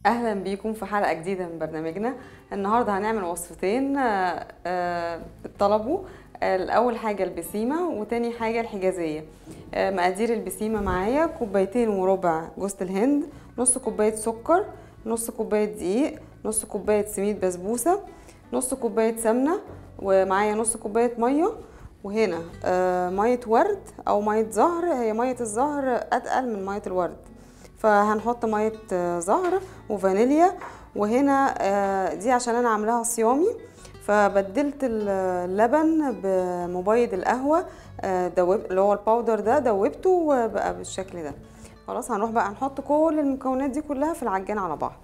اهلا بيكم في حلقه جديده من برنامجنا النهارده هنعمل وصفتين آه، آه، اتطلبوا آه، الاول حاجه البسيمه وتاني حاجه الحجازيه آه، مقادير البسيمه معايا كوبايتين وربع جوز الهند نص كوبايه سكر نص كوبايه دقيق نص كوبايه سميد بسبوسه نص كوبايه سمنه ومعايا نص كوبايه ميه وهنا آه، ميه ورد او ميه زهر هي ميه الزهر اتقل من ميه الورد فهنحط ميه آه، زهر وفانيليا وهنا آه، دي عشان انا عاملاها صيامي فبدلت ال- اللبن بمبيض القهوه آه، دوب اللي هو الباودر ده دوبته وبقى بالشكل ده خلاص هنروح بقى نحط كل المكونات دي كلها في العجان على بعض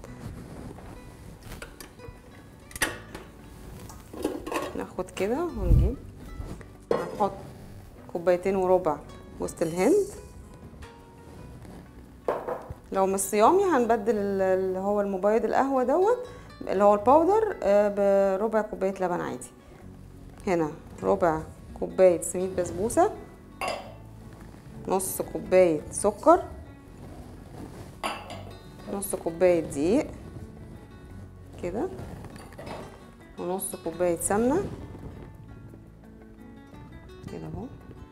ناخد كده ونجيب هنحط كوبايتين وربع وسط الهند لو مش صيامي هنبدل ال- اللي هو المبيض القهوه دوت اللي هو الباودر آه، بربع كوبايه لبن عادي هنا ربع كوبايه سميد بسبوسه نص كوبايه سكر نص كوبايه دقيق كده ونص كوبايه سمنه كده اهو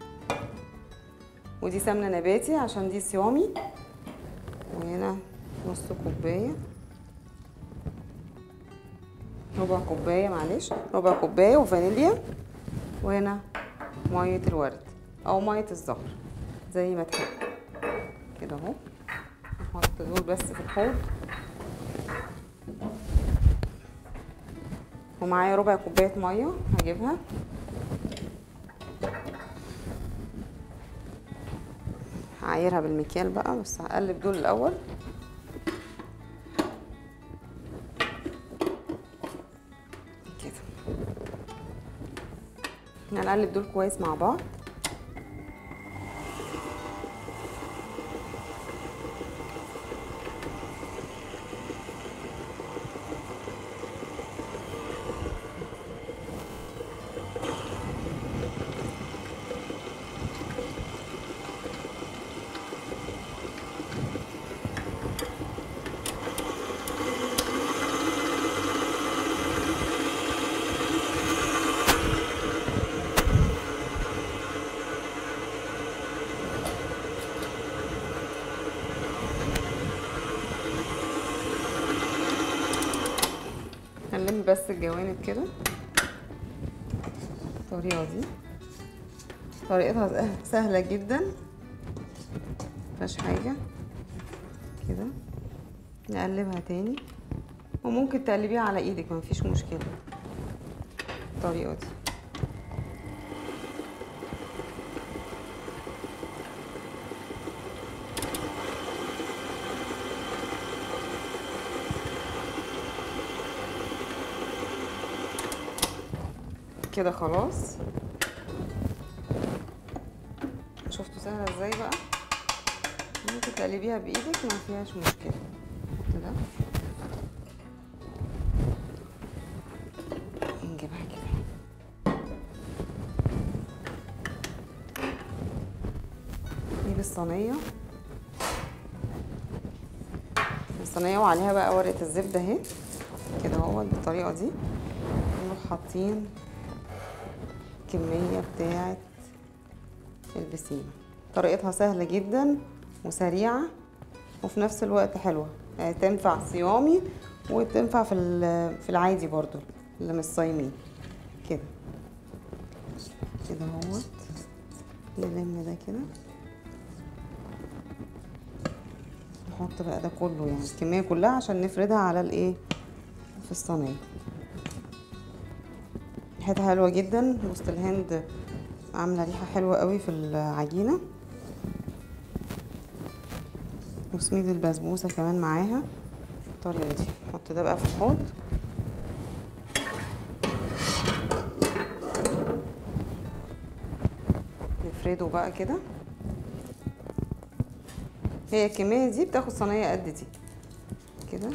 ودي سمنه نباتي عشان دي صيامي وهنا نص كوباية ربع كوباية معلش ربع كوباية وفانيليا وهنا مية الورد أو مية الزهر زي ما تحب كده اهو نحط دول بس في الحوض ومعايا ربع كوباية مية هجيبها هعايرها بالمكيال بقى بس هقلب دول الاول كده هنقلب دول كويس مع بعض هنلم بس الجوانب كده الطريقة دي طريقتها سه- سهلة جدا مفيهاش حاجة كده نقلبها تاني وممكن تقلبيها على ايدك مفيش مشكلة الطريقة دي كده خلاص شفتوا سهله ازاي بقى ممكن تقلبيها بايدك ما فيهاش مشكله كده نجيبها كده نجيب الصينيه الصينيه وعليها بقى ورقه الزبده اهي كده اهو بالطريقه دي نروح حاطين الكمية بتاعة البسيمة طريقتها سهلة جدا وسريعة وفي نفس الوقت حلوة يعني تنفع صيامي وتنفع في ال- في العادي برضو اللي مش صايمين كده كده اهوت نلم ده كده نحط بقى ده كله يعني الكمية كلها عشان نفردها على الايه في الصينية ريحتها حلوة جدا وسط الهند عاملة ريحة حلوة قوي في العجينة وسميد البسبوسة كمان معاها بالطريقة دي نحط ده بقى في الحوض نفرده بقى كده هي الكمية دي بتاخد صينية قد دي كده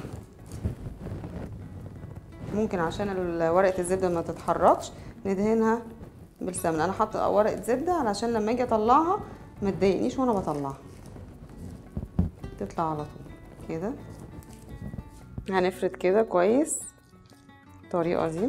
ممكن عشان ال- ورقة الزبدة ما تتحركش ندهنها بالسمنة انا حاطة ورقة زبدة علشان لما اجي اطلعها ما تضايقنيش وانا بطلعها تطلع على طول كده هنفرد كده كويس الطريقة دي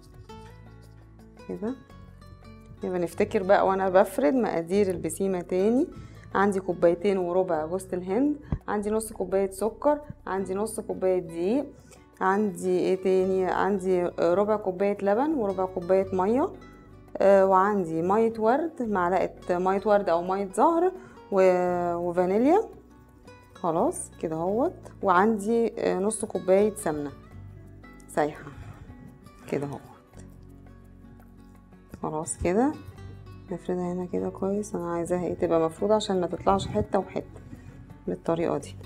كده يبقى نفتكر بقى وانا بفرد مقادير البسيمة تاني عندي كوبايتين وربع جوز الهند عندي نص كوباية سكر عندي نص كوباية دقيق عندي ايه تاني عندي ربع كوباية لبن وربع كوباية مية آه، وعندي مية ورد معلقة مية ورد او مية زهر و- وفانيليا خلاص كده اهوت وعندي آه، نص كوباية سمنة سايحة كده اهوت خلاص كده نفردها هنا كده كويس انا عايزاها ايه تبقى مفروضة عشان ما تطلعش حتة وحتة بالطريقة دي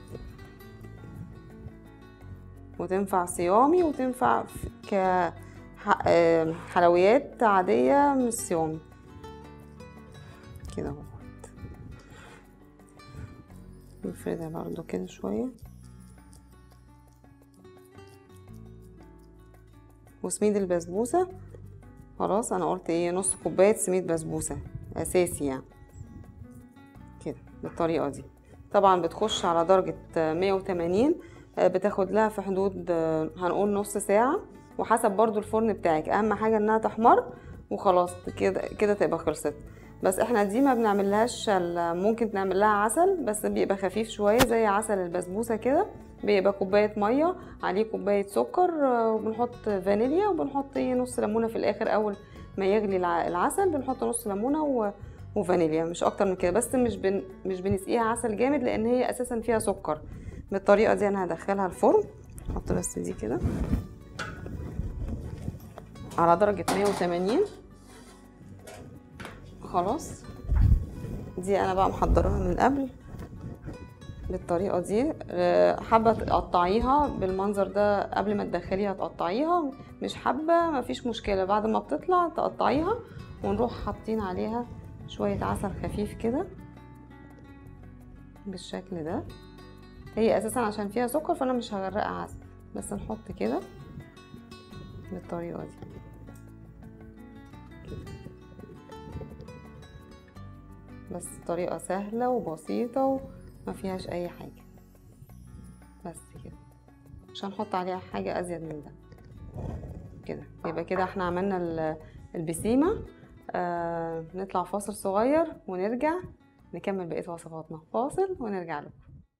وتنفع صيامي وتنفع ف- ك ح- آه، حلويات عادية مش صيامي كده اهو نفردها برضو كده شوية وسميد البسبوسة خلاص انا قلت ايه نص كوباية سميد بسبوسة اساسي يعني كده بالطريقة دي طبعا بتخش على درجة 180 آه، بتاخد لها في حدود آه، هنقول نص ساعة وحسب برضو الفرن بتاعك اهم حاجة انها تحمر وخلاص كده كده تبقى خلصت بس احنا دي ما بنعملهاش ال- ممكن نعمل لها عسل بس بيبقى خفيف شوية زي عسل البسبوسة كده بيبقى كوباية مية عليه كوباية سكر آه، وبنحط فانيليا وبنحط ايه نص ليمونة في الاخر اول ما يغلي الع- العسل بنحط نص ليمونة و... وفانيليا مش اكتر من كده بس مش بن... مش بنسقيها عسل جامد لان هي اساسا فيها سكر بالطريقه دي انا هدخلها الفرن احط بس دي كده على درجه 180 خلاص دي انا بقى محضراها من قبل بالطريقه دي آه، حابه تقطعيها بالمنظر ده قبل ما تدخليها تقطعيها مش حابه مفيش مشكله بعد ما بتطلع تقطعيها ونروح حاطين عليها شويه عسل خفيف كده بالشكل ده هي اساسا عشان فيها سكر فانا مش هغرقها عسل بس نحط كده بالطريقه دي بس طريقه سهله وبسيطه وما فيهاش اي حاجه بس كده مش هنحط عليها حاجه ازيد من ده كده يبقى كده احنا عملنا ال- البسيمه آه نطلع فاصل صغير ونرجع نكمل بقيه وصفاتنا فاصل ونرجع له